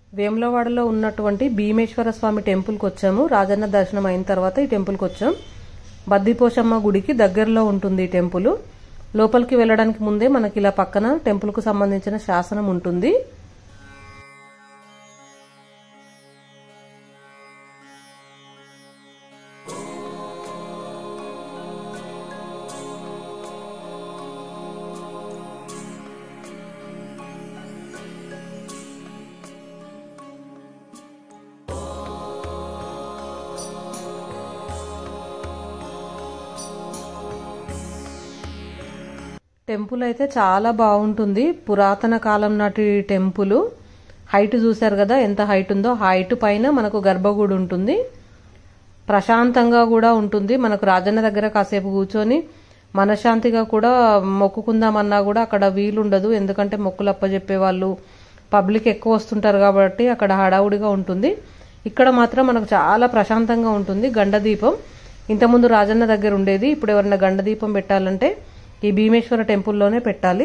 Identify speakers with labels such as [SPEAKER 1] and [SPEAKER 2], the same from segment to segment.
[SPEAKER 1] వేములవాడలో ఉన్నటువంటి భీమేశ్వర స్వామి టెంపుల్కి వచ్చాము రాజన్న దర్శనం అయిన తర్వాత ఈ టెంపుల్కి వచ్చాం బద్దిపోషమ్మ గుడికి దగ్గరలో ఉంటుంది ఈ టెంపుల్ లోపలికి వెళ్ళడానికి ముందే మనకి ఇలా పక్కన టెంపుల్కు సంబంధించిన శాసనం ఉంటుంది టెంపుల్ అయితే చాలా బాగుంటుంది పురాతన కాలం నాటి టెంపుల్ హైట్ చూశారు కదా ఎంత హైట్ ఉందో హైట్ పైన మనకు గర్భగుడి ఉంటుంది ప్రశాంతంగా కూడా ఉంటుంది మనకు రాజన్న దగ్గర కాసేపు కూర్చొని మనశ్శాంతిగా కూడా మొక్కుకుందామన్నా కూడా అక్కడ వీలుండదు ఎందుకంటే మొక్కులు అప్పచెప్పే వాళ్ళు పబ్లిక్ ఎక్కువ వస్తుంటారు కాబట్టి అక్కడ హడావుడిగా ఉంటుంది ఇక్కడ మాత్రం మనకు చాలా ప్రశాంతంగా ఉంటుంది గండదీపం ఇంతకుముందు రాజన్న దగ్గర ఉండేది ఇప్పుడు ఎవరైనా గండదీపం పెట్టాలంటే ఈ భీమేశ్వర టెంపుల్లోనే పెట్టాలి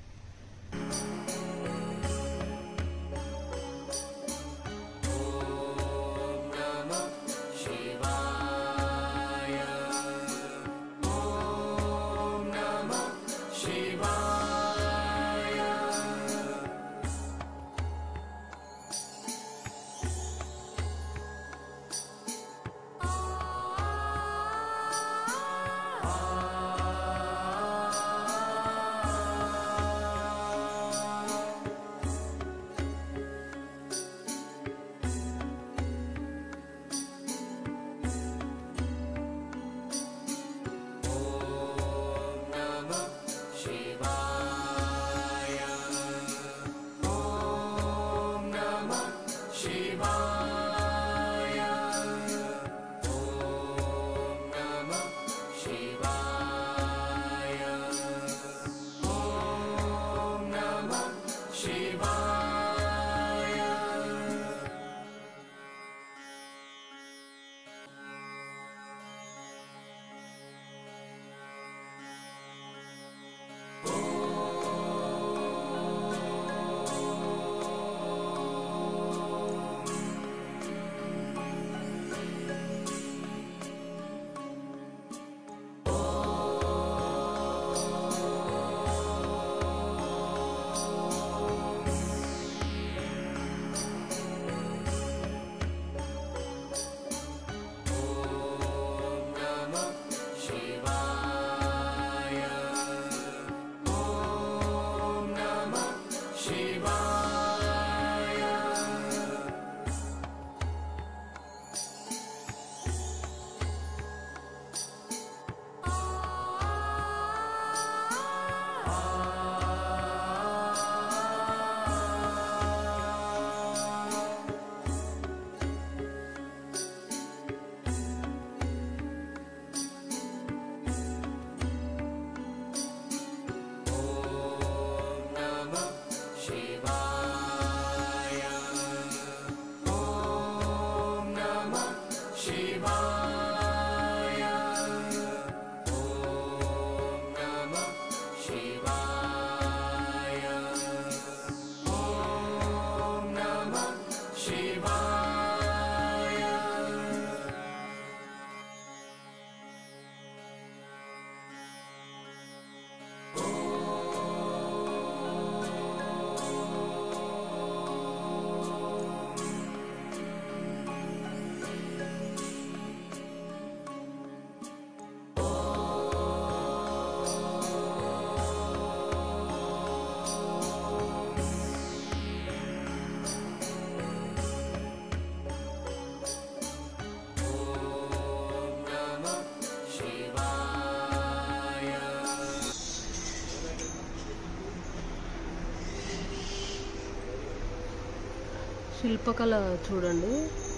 [SPEAKER 1] శిల్పకళ చూడండి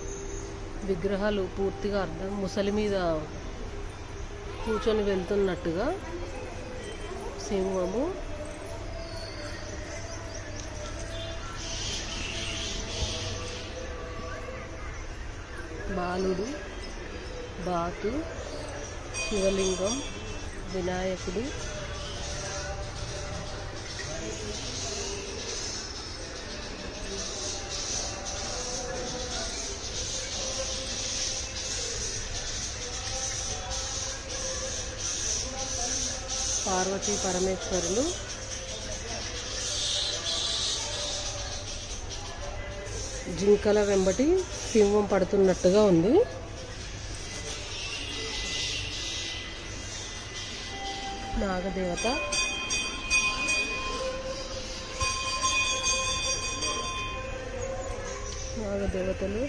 [SPEAKER 1] విగ్రహాలు పూర్తిగా అర్థం ముసలి మీద కూర్చొని వెళ్తున్నట్టుగా సింహము బాలుడు బాతు శివలింగం వినాయకుడు పార్వతీ పరమేశ్వరులు జింకల వెంబటి సింహం పడుతున్నట్టుగా ఉంది నాగదేవత నాగదేవతలు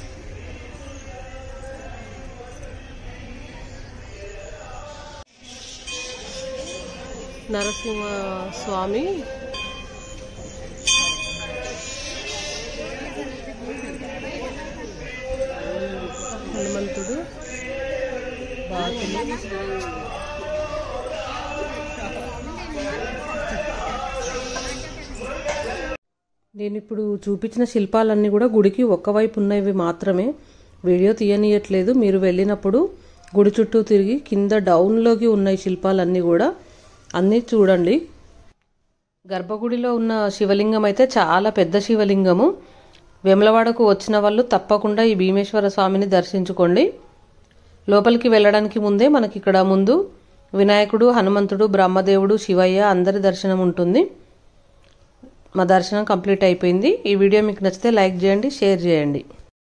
[SPEAKER 1] నరసింహ స్వామి హనుమంతుడు బాతులు నేను ఇప్పుడు చూపించిన శిల్పాలన్నీ కూడా గుడికి ఒక్కవైపు ఉన్నవి మాత్రమే వీడియో తీయనీయట్లేదు మీరు వెళ్ళినప్పుడు గుడి చుట్టూ తిరిగి కింద డౌన్లోకి ఉన్న ఈ శిల్పాలన్నీ కూడా అన్నీ చూడండి గర్భగుడిలో ఉన్న శివలింగం అయితే చాలా పెద్ద శివలింగము వెమలవాడకు వచ్చిన వాళ్ళు తప్పకుండా ఈ భీమేశ్వర స్వామిని దర్శించుకోండి లోపలికి వెళ్ళడానికి ముందే మనకి ఇక్కడ ముందు వినాయకుడు హనుమంతుడు బ్రహ్మదేవుడు శివయ్య అందరి దర్శనం ఉంటుంది మా దర్శనం కంప్లీట్ అయిపోయింది ఈ వీడియో మీకు నచ్చితే లైక్ చేయండి షేర్ చేయండి